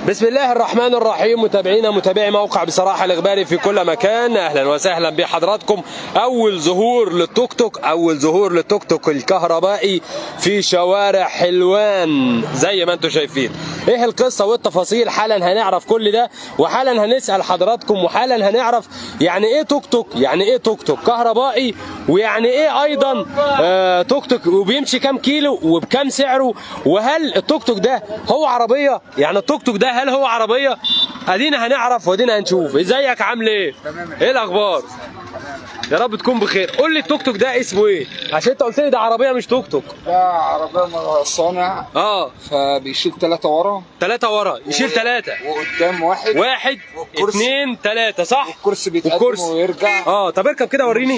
بسم الله الرحمن الرحيم متابعينا متابعي موقع بصراحة الإخباري في كل مكان أهلا وسهلا بحضراتكم أول ظهور للتوك توك أول ظهور للتوك توك الكهربائي في شوارع حلوان زي ما انتم شايفين إيه القصة والتفاصيل حالا هنعرف كل ده وحالا هنسأل حضراتكم وحالا هنعرف يعني إيه توك توك يعني إيه توك توك كهربائي ويعني إيه أيضا آه توك توك وبيمشي كام كيلو وبكام سعره وهل التوك توك ده هو عربية يعني التوك توك ده هل هو عربيه ادينا هنعرف وادينا هنشوف ازيك عامل ايه ايه الاخبار يا رب تكون بخير قول لي التوك توك ده اسمه ايه عشان انت قلت لي ده عربيه مش توك توك ده عربية صانع اه فبيشيل ثلاثة ورا ثلاثة ورا يشيل ثلاثة وقدام واحد واحد والكرسي- اثنين ثلاثة صح الكرسي بيتقدم والكرسي. ويرجع اه طب اركب كده وريني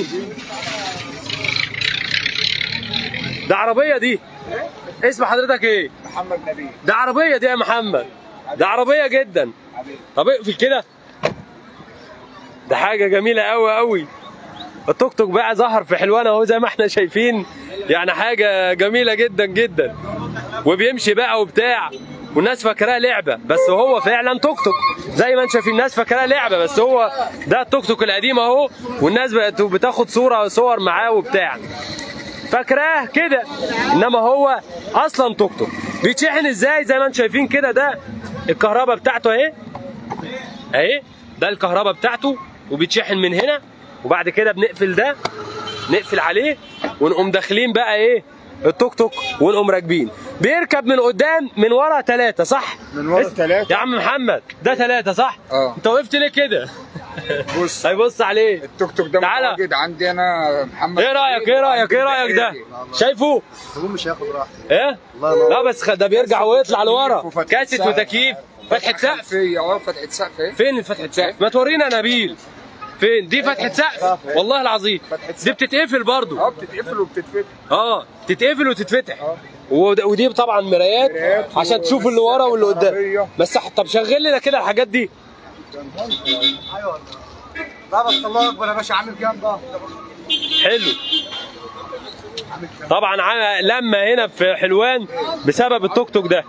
ده عربية دي اسم حضرتك ايه محمد نبيل ده عربية دي يا محمد ده عربية جدا حبيبي طب اقفل كده ده حاجة جميلة قوي قوي التوك توك بقى ظهر في حلوان اهو زي ما احنا شايفين يعني حاجة جميلة جدا جدا وبيمشي بقى وبتاع والناس فاكراه لعبة بس هو فعلا توك توك زي ما انتم شايفين الناس فاكراه لعبة بس هو ده التوك توك القديم اهو والناس بقت بتاخد صورة صور معاه وبتاع فاكراه كده انما هو اصلا توك توك بيتشحن ازاي زي ما انتم شايفين كده ده الكهرباء بتاعته اهي اهي ده الكهرباء بتاعته وبيتشحن من هنا وبعد كده بنقفل ده نقفل عليه ونقوم داخلين بقى ايه التوك توك ونقوم راكبين بيركب من قدام من ورا ثلاثة صح؟ من ورا اسم- تلاتة. يا عم محمد ده ثلاثة صح؟ اه. انت وقفت ليه كده؟ بص هيبص عليه التوك توك ده تعالى. متواجد عندي انا محمد ايه رايك ايه رايك ايه رايك ده؟ شايفه؟ هو مش هياخد راحته ايه؟ الله ينور. لا بس خ- ده بيرجع ويطلع لورا وفتحة كاسيت سقف. وتكييف فتحة سقف خلفية اه فتحة سقف ايه فين فتحة سقف؟ ما تورينا يا نبيل فين؟ دي فتحة سقف والله العظيم فتحة دي سقف. بتتقفل برضو اه بتتقفل وبتتفتح اه تتقفل وتتفتح اه. ود- ودي طبعا مرايات مرايات عشان تشوف اللي ورا واللي قدام عربية. بس طب شغل لنا كده الحاجات دي ايوه لا بس الله اكبر يا باشا عامل كام بقى حلو طبعا ع- لما هنا في حلوان بسبب التوك توك ده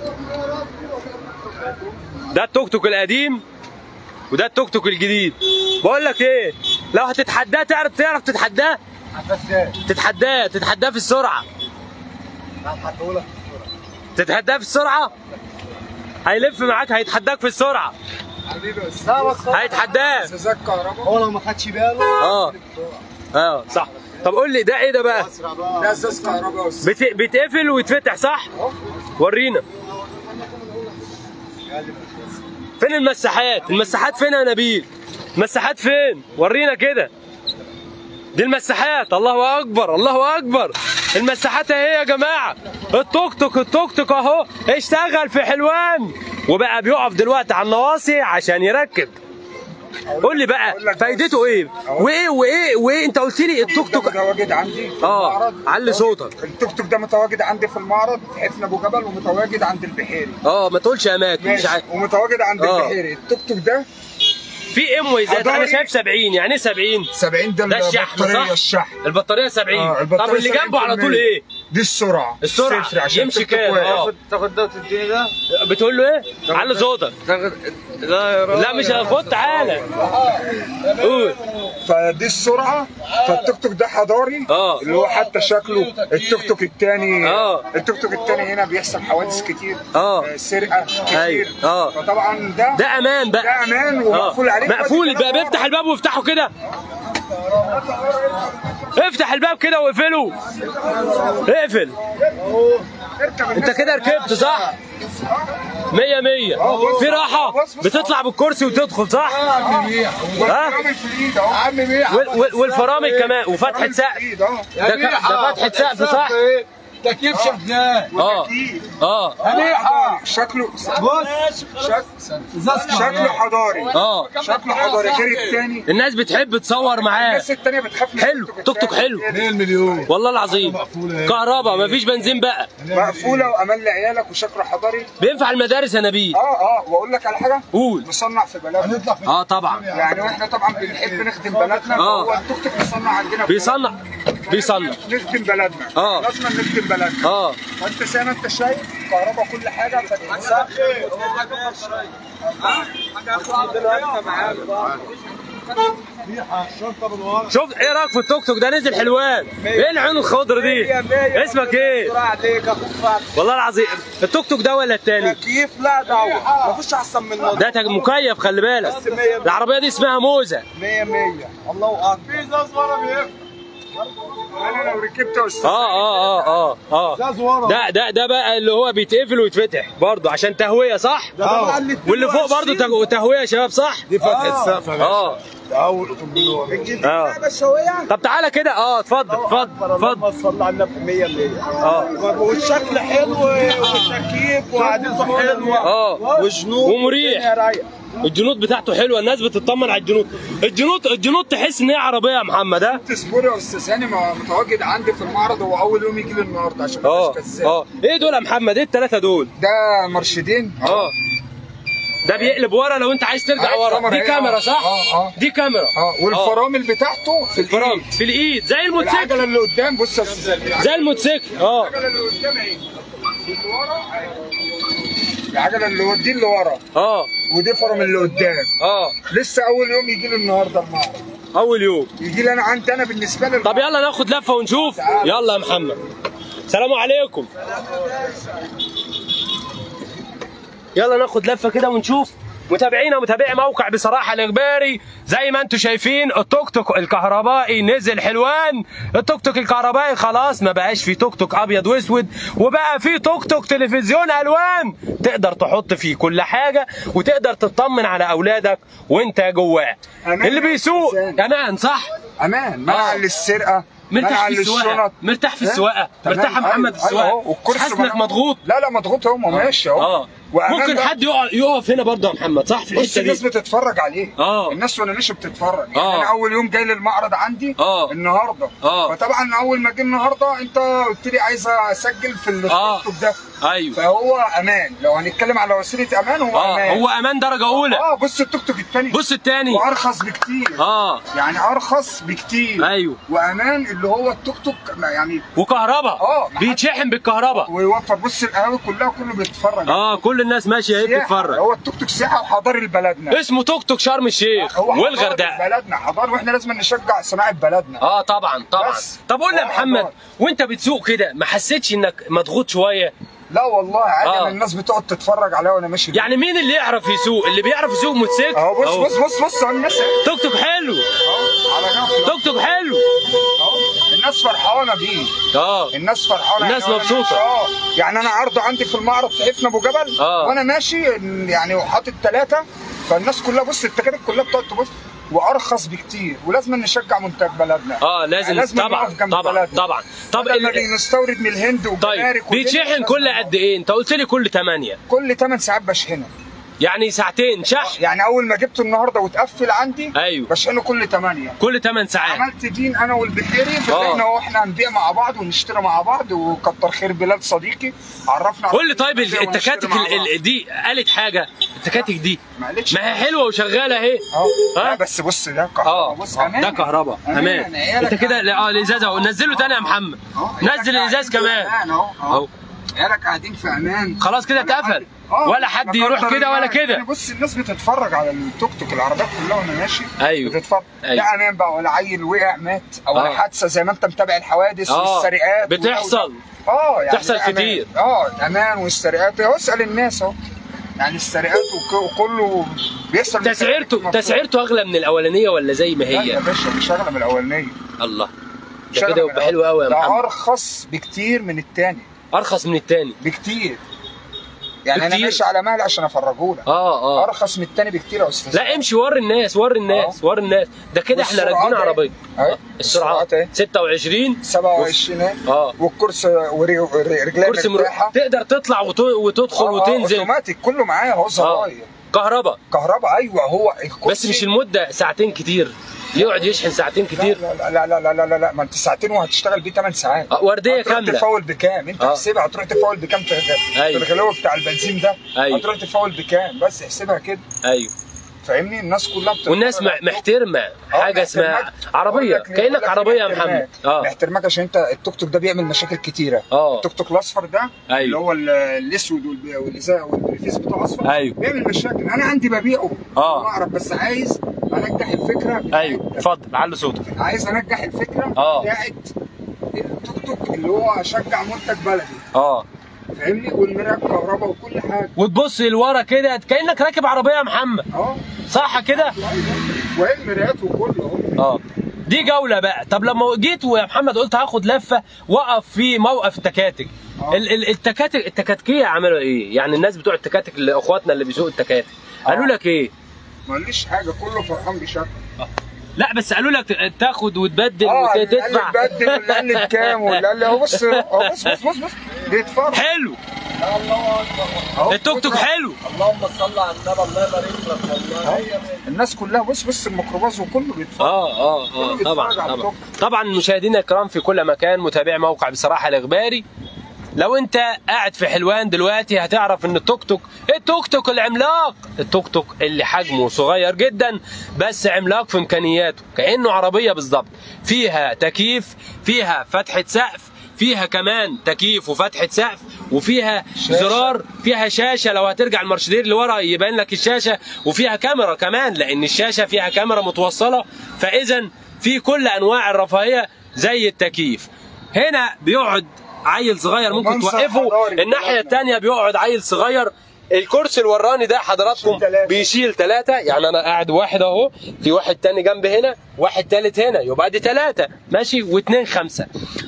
ده التوك توك القديم وده التوك توك الجديد بقول لك ايه لو هتتحداه تعرف تعرف تتحداه بس ايه تتحداه تتحداه في السرعه هتحطهولك تتحداه في السرعه هيلف معاك هيتحداك في السرعه حبيبي بس لا بس هيتحداك ازازات كهرباء هو لو ما خدش باله اه اه صح طب قول لي ده ايه ده بقى اسرع بقى ده ازاز كهرباء بس بت... بيتقفل ويتفتح صح ورينا فين المساحات المساحات فين يا نبيل المساحات فين ورينا كده دي المساحات الله اكبر الله اكبر المساحات اهي يا جماعه التوك توك التوك توك اهو اشتغل في حلوان وبقى بيقف دلوقتي على النواصي عشان يركب قول لي بقى أقول لك فايدته ايه وايه وايه وايه انت قلت لي التوك ده توك متواجد عندي في اه المعرض علي صوتك التوك توك ده متواجد عندي في المعرض في حفن ابو جبل ومتواجد عند البحيري اه ما تقولش اماكن مش ماشي عارف ومتواجد عند آه. البحيري التوك توك ده في ايه مميزات انا حضاري. شايف 70 يعني ايه 70 70 ده ده الشحن البطارية صح الشحن البطاريه 70 اه البطارية طب اللي جنبه على 70%. طول ايه دي السرعة السرعة. صفر عشان يمشي التوك توك كام؟ واقف. اه. تاخد ده وتديني ده بتقول له ايه علي صوتك تاخد لا يا راجل لا مش هاخد تعالى قول فدي السرعة فالتوك توك ده حضاري اه. اللي هو حتى شكله التوك توك التاني اه. التوك توك التاني هنا بيحصل حوادث كتير اه. آه، سرقة كتير ايوه. اه. فطبعا ده ده امان بقى ده امان اه ومقفول عليه مقفول بقى بيفتح الباب وافتحه كده افتح الباب كده واقفله اقفل انت كده ركبت صح مية مية في راحة بتطلع بالكرسي وتدخل صح ها؟ والفرامل في الايد اهو عم بيع وال- وال- والفرامل كمان وفتحة سقف ده ك- ده فتحة سقف صح تكييف شغال اه اه حضاري شكله بص شك... شكله حضاري اه شكله حضاري غير التاني الناس بتحب تصور معاه الناس التانية بتخاف من حلو توك توك حلو 2 مليون والله العظيم كهرباء مفيش بنزين بقى مقفولة وامان لعيالك وشكله حضاري بينفع المدارس يا نبيل اه اه واقول لك على حاجة قول مصنع في بلدنا هنطلع في اه طبعا يعني واحنا طبعا بنحب نخدم بلدنا آه. فهو التوك توك مصنع عندنا في بيصنع بيصنع نخدم بلدنا آه. لازم نخدم بلدنا اه فانت زي ما انت شايف كهرباء كل حاجه فتحسها شوف ايه رايك في التوك توك ده نزل حلوان ايه العين الخضر دي اسمك ايه عليك اخوك فتحي والله العظيم التوك توك ده ولا التاني تكييف لا دعوه مفيش احسن منه ده تج- مكيف خلي بالك العربيه دي اسمها موزه 100 100 الله اكبر في ازاز ورا بيفتح انا لو ركبت يا استاذ اه اه اه اه ازاز ورا ده ده ده بقى اللي هو بيتقفل ويتفتح برضه عشان تهويه صح ده بقى اللي واللي فوق برضه تج- تهويه يا شباب صح دي فتح السقف يا باشا اه اول اوتومبيل الجديد اه ده بشويه طب تعالى كده اه اتفضل اتفضل اتفضل اللهم صل على النبي 100 100 اه والشكل حلو والتكييف وقعدته حلوه اه وجنود ومريح. الدنيا رايقة. الجنود بتاعته حلوه الناس بتطمن على الجنود الجنود الجنود تحس ان هي عربيه يا محمد ها تصبري يا استاذ هاني ما- متواجد عندي في المعرض هو اول يوم يجي لي النهارده عشان ما اه ابقاش كذاب اه ايه دول يا محمد ايه الثلاثه دول ده مرشدين اه ده بيقلب ورا لو انت عايز ترجع آه، ورا كاميرا دي اهي، كاميرا آه. صح اه اه دي كاميرا اه والفرامل بتاعته في الفرامل الإيد. في الايد زي الموتوسيكل العجله اللي قدام بص يا استاذ هاني. زي الموتوسيكل اه العجله اللي قدام اهي اللي ورا العجله اللي ودي اللي ورا اه ودي فرامل اللي قدام اه لسه اول يوم يجي لي النهارده المعرض اول يوم يجي لي انا عندي انا بالنسبه لي طب يلا ناخد لفه ونشوف يلا يا محمد سلام عليكم يلا ناخد لفه كده ونشوف متابعينا متابعي موقع بصراحه الاخباري زي ما انتم شايفين التوك توك الكهربائي نزل حلوان التوك توك الكهربائي خلاص ما بقاش في توك توك ابيض واسود وبقى في توك توك تلفزيون الوان تقدر تحط فيه كل حاجه وتقدر تطمن على اولادك وانت جواه أمان اللي بيسوق إنسان. امان صح امان منع آه. للسرقه مرتاح منع في السواقه للشنط. مرتاح في ها؟ السواقه تمام. مرتاح يا محمد في أيوة، السواقه أيوة. والكرسي حاسس انك منع- مضغوط لا لا مضغوط اهو ما ماشي اهو اه وأمان ممكن بقى. حد يقف يقف هنا برضه يا محمد صح في بص الحته الناس دي بتتفرج عليه آه. الناس وانا ماشي بتتفرج يعني آه. انا اول يوم جاي للمعرض عندي آه. النهارده آه. فطبعا اول ما جه النهارده انت قلت لي عايز اسجل في آه. التوك ده ايوه فهو امان لو هنتكلم على وسيله امان هو اه امان هو امان درجه اولى اه بص التوك توك التاني بص التاني وارخص بكتير اه يعني ارخص بكتير ايوه وامان اللي هو التوك توك يعني وكهرباء آه. بيتشحن بالكهرباء ويوفر بص القهاوي كلها كله بيتفرج اه كل الناس ماشيه اهي سياحة. بتتفرج هو التوك توك سياحه وحضاري لبلدنا اسمه توك توك شرم الشيخ هو حضارة والغردقه بلدنا حضاره واحنا لازم نشجع صناعه بلدنا اه طبعا طبعا بس. طب قول لي يا آه، محمد حضارة. وانت بتسوق كده ما حسيتش انك مضغوط شويه لا والله عادي آه. أنا الناس بتقعد تتفرج عليا وانا ماشي يعني مين اللي يعرف يسوق اللي بيعرف يسوق موتوسيكل اهو بص أهو. بص بص بص اهو الناس أهي. توك توك حلو اهو على غفله توك توك حلو اهو الناس فرحانه بيه اه الناس فرحانه الناس يعني وأنا مبسوطة. ماشي- اه يعني انا عرضه عندي في المعرض في حفن ابو جبل آه. وانا ماشي يعني وحاطط ثلاثه فالناس كلها بص التكاتك كلها بتقعد تبص وارخص بكتير ولازم نشجع منتج بلدنا اه لازم يعني طبعا نقف جنب طبعا بلدنا. طبعا طب بدل ما ال- بنستورد من الهند طيب وجمارك وكده، بيتشحن لازم كل نقف. قد ايه انت قلت لي كل 8 كل 8 ساعات بشحنه يعني ساعتين شحن يعني اول ما جبته النهارده وتقفل عندي ايوه بشحنه كل 8 كل 8 ساعات عملت دين انا والبحيري آه. فاحنا واحنا هنبيع مع بعض ونشتري مع بعض وكتر خير بلال صديقي عرفنا على قول لي طيب ونشتري التكاتك مع ال- بعض. ال- دي قالت حاجه التكاتك دي ما قالتش ما هي حلوه وشغاله اهي اه ها؟ لا بس بص ده كهرباء اه بص آه، امان ده كهرباء امان عيالك انت كده اه الازاز اهو نزله تاني يا محمد أهو، نزل عيالك الازاز قاعدين في كمان أمان أهو اهو اهو عيالك قاعدين في امان خلاص كده ولا اتقفل حد- آه، ولا حد لا يروح قدر كده ولا الله. كده يعني بص الناس بتتفرج على التوك توك العربيات كلها وانا ماشي ايوه بتتفرج أيوة. لا امان بقى ولا عيل وقع مات او آه. ولا حادثه زي ما انت متابع الحوادث آه، والسرقات بتحصل. اه يعني بتحصل ده أمان. كتير. اه الامان والسرقات اهو اسال الناس اهو يعني السرقات وك- وكله بيحصل تسعيرته تسعيرته اغلى من الاولانيه ولا زي ما لا يا هي باشا مش اغلى من الاولانيه الله مش ده أغلى كده من يبقى حلو قوي يا ده محمد ارخص بكتير من التاني ارخص من التاني بكتير يعني انا بكتير. ماشي على مهل عشان افرجهولك اه اه ارخص من التاني بكتير يا استاذ لا امشي وري الناس وري الناس وري الناس ده كده احنا والسرعات راكبين أهي. عربيه أهي. السرعات السرعات أهي. 26 27 اه والكرسي وري- وري- رجليه كرسي مر... مرتاحه تقدر تطلع وت... وتدخل آه، آه، وتنزل اوتوماتيك كله معايا اهو اه زراير كهرباء كهرباء ايوه هو الكرسي بس مش المده ساعتين كتير يقعد يشحن ساعتين كتير لا لا لا لا لا لا لا, لا. ما انت ساعتين وهتشتغل بيه 8 ساعات آه، ورديه هتروح كامله تفاول بكام انت آه. احسبها هتروح تفاول بكام في الغ- أيوة. في الغلو بتاع البنزين ده أيوة. هتروح تفاول بكام بس احسبها كده ايوه فاهمني الناس كلها بتتفرج والناس على م- محترمه آه، حاجه اسمها محترماك. عربيه أقول لك ليه؟ كانك أقول لك عربيه يا ليه محمد محترماك؟ اه محترماك عشان انت التوك توك ده بيعمل مشاكل كتيره اه التوك توك الاصفر ده أيوه. اللي هو ال- الاسود والب- والازاء والفيس بتاعه اصفر أيوه. بيعمل مشاكل انا عندي ببيعه آه. ما اعرف بس عايز انجح الفكره بتاعت- ايوه اتفضل علي صوتك عايز انجح الفكره آه. بتاعت التوك توك اللي هو اشجع منتج بلدي اه فاهمني والمرايه كهرباء وكل حاجه وتبص لورا كده كانك راكب عربيه يا محمد اه صح كده وهي المرايات وكله اهو اه دي جوله بقى طب لما جيت ويا محمد قلت هاخد لفه وقف في موقف التكاتك آه. ال- ال- التكاتك التكاتكيه عملوا ايه يعني الناس بتوع التكاتك اللي اخواتنا اللي بيسوقوا التكاتك قالوا آه. لك ايه ماليش حاجه كله فرحان بشكل لا بس قالوا لك تاخد وتبدل اه اللي وتدفع قال لي بدل واللي قال لي بكام واللي قال لي هو بص هو بص بص بص بص بيتفرج حلو الله اكبر أهو. التوك توك حلو اللهم صل على النبي الله يبارك لك والله هي الناس كلها بص بص الميكروباص وكله بيتفرج اه اه اه كله طبعا بيتفرج على طبعا التوك. طبعا مشاهدينا الكرام في كل مكان متابعي موقع بصراحه الاخباري لو انت قاعد في حلوان دلوقتي هتعرف ان التوك توك التوك توك العملاق التوك توك اللي حجمه صغير جدا بس عملاق في امكانياته كانه عربيه بالظبط فيها تكييف فيها فتحه سقف فيها كمان تكييف وفتحه سقف وفيها شاشة. زرار فيها شاشه لو هترجع المارشدير لورا يبان لك الشاشه وفيها كاميرا كمان لان الشاشه فيها كاميرا متوصله فاذا في كل انواع الرفاهيه زي التكييف هنا بيقعد عيل صغير ممكن ومنظر توقفه حضاري الناحيه بلادنا. الثانيه بيقعد عيل صغير الكرسي الوراني ده حضراتكم بيشيل تلاتة. بيشيل ثلاثة يعني أنا قاعد واحد أهو في واحد تاني جنب هنا واحد تالت هنا يبقى دي ثلاثة ماشي واثنين خمسة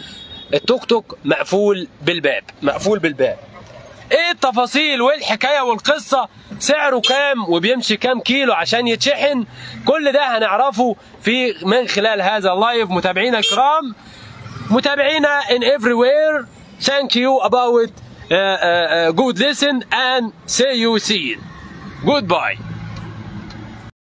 التوك توك مقفول بالباب مقفول بالباب ايه التفاصيل والحكايه والقصه سعره كام وبيمشي كام كيلو عشان يتشحن كل ده هنعرفه في من خلال هذا اللايف متابعينا الكرام متابعينا in everywhere thank you about uh, uh, uh, good listen and see you soon goodbye